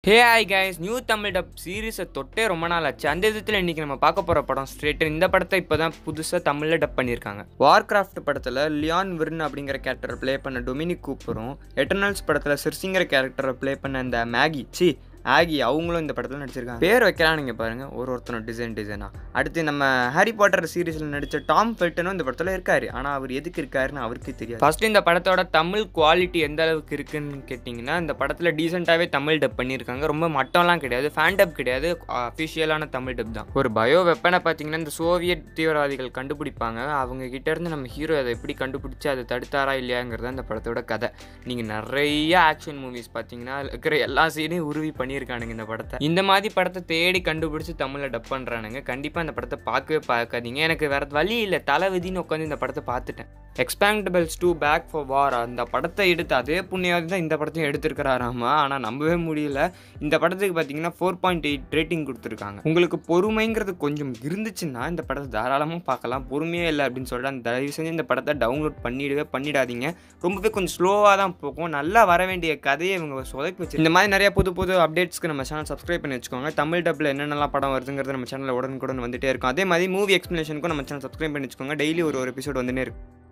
ஹே hi guys new Tamil dub சீரிஸை தொட்டே ரொம்ப நாள் ஆச்சு அந்த விதத்தில் இன்றைக்கி நம்ம பார்க்க போகிற படம் ஸ்ட்ரெயிட் இந்த படத்தை இப்போ தான் புதுசாக தமிழில் டப் பண்ணியிருக்காங்க வார்கிராஃப்ட் படத்தில் லியான் விர்ன் அப்படிங்கிற கேரக்டரை ப்ளே பண்ண டொமினிக் கூப்பரும் எட்டர்னல்ஸ் படத்தில் சிர்சிங்கிற கேரக்டரை ப்ளே பண்ண அந்த மேகி சி ஆகி அவங்களும் இந்த படத்தில் நடிச்சிருக்காங்க பேர் வைக்கிறானுங்க பாருங்க ஒரு ஒருத்தனும் டிசைன் டிசைனா அடுத்து நம்ம ஹாரி பாட்டர் சீரிஸில் நடித்த டாம் ஃபெல்டனும் இந்த படத்தில் இருக்காரு ஆனால் அவர் எதுக்கு இருக்காருன்னு அவருக்கே தெரியாது ஃபர்ஸ்ட் இந்த படத்தோட தமிழ் குவாலிட்டி எந்த அளவுக்கு இருக்குன்னு கேட்டிங்கன்னா இந்த படத்தில் டீசெண்டாகவே தமிழ் டப் பண்ணியிருக்காங்க ரொம்ப மட்டம்லாம் கிடையாது ஃபேன் டப் கிடையாது அஃபிஷியலான தமிழ் டப் தான் ஒரு பயோ வெப்பனை பார்த்தீங்கன்னா இந்த சோவியத் தீவிரவாதிகள் கண்டுபிடிப்பாங்க அவங்க கிட்ட இருந்து நம்ம ஹீரோ அதை எப்படி கண்டுபிடிச்சு அதை தடுத்தாரா இல்லையாங்கிறது அந்த படத்தோட கதை நீங்கள் நிறைய ஆக்ஷன் மூவிஸ் பார்த்தீங்கன்னா அதுல இருக்கிற எல்லா சீனையும் உருவி பண்ணியிருக்கானுங்க இந்த படத்தை இந்த மாதிரி படத்தை தேடி கண்டுபிடிச்சு தமிழில் டப் பண்ணுறானுங்க கண்டிப்பாக இந்த படத்தை பார்க்கவே பார்க்காதீங்க எனக்கு வேற வழி இல்லை தலைவிதின்னு உட்காந்து இந்த படத்தை பார்த்துட்டேன் Expendables two back for war அந்த படத்தை எடுத்து அதே புண்ணியாவது தான் இந்த படத்தையும் எடுத்திருக்கிறாராமா ஆனால் நம்பவே முடியல இந்த படத்துக்கு பார்த்தீங்கன்னா ஃபோர் பாயிண்ட் எயிட் ரேட்டிங் கொடுத்துருக்காங்க உங்களுக்கு பொறுமைங்கிறது கொஞ்சம் இருந்துச்சுன்னா இந்த படத்தை தாராளமாக பார்க்கலாம் பொறுமையே இல்லை அப்படின்னு சொல்லிட்டு அந்த தயவு செஞ்சு இந்த படத்தை டவுன்லோட் பண்ணிடவே பண்ணிடாதீங்க ரொம்பவே கொஞ்சம் ஸ்லோவாக தான் போகும் நல்லா வர வேண்டிய கதையை இவங்க சொதப்பி வச்சு இந்த மாதிரி நிறைய புது புது அப்டேட்ஸ்க்கு நம்ம சேனல் சப்ஸ்கிரைப் பண்ணி வச்சுக்கோங்க தமிழ் டப்பில் என்னென்னலாம் படம் வருதுங்கிறது நம்ம சேனலில் உடனுக்குடன் வந்துட்டே இருக்கும் அதே மாதிரி மூவி எக்ஸ்ப்ளனேஷனுக்கும் நம்ம சேனல் சப்ஸ்கிரைப் பண்ணி வச்சுக்கோங்க டெய்லி ஒரு ஒரு எபிசோட் வந்துட்டே இருக்கும்